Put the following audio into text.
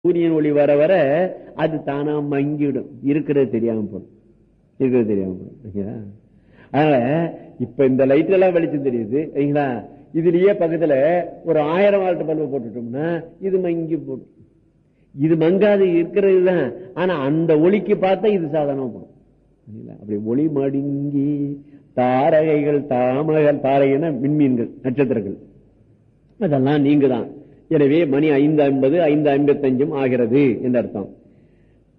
சூரியன் ஒளி வர வர அது தானா மங்கிடும் இருக்கிறது தெரியாம போடும் இருக்கிறது தெரியாம போடும் சரிங்களா? அதனால இப்ப இந்த லைட் எல்லாம் வெளிச்சம் தெரியுது சரிங்களா இதுலயே பக்கத்துல ஒரு ஆயிரம் வால்ட் பல்பு போட்டுட்டோம்னா இது மங்கி போடும் இது மங்காது இருக்கிறது தான் ஆனா அந்த ஒளிக்கு பார்த்தா இது சாதனமா போடும் சரிங்களா? அப்படி ஒளி மடுங்கி தாரகைகள் தாமகள் தாரகைன்னா விண்மீன்கள் நட்சத்திரங்கள் அதெல்லாம் நீங்க தான் எனவே மணி ஐந்து ஐம்பது ஐந்து ஐம்பத்தஞ்சும் ஆகிறது என்று அர்த்தம்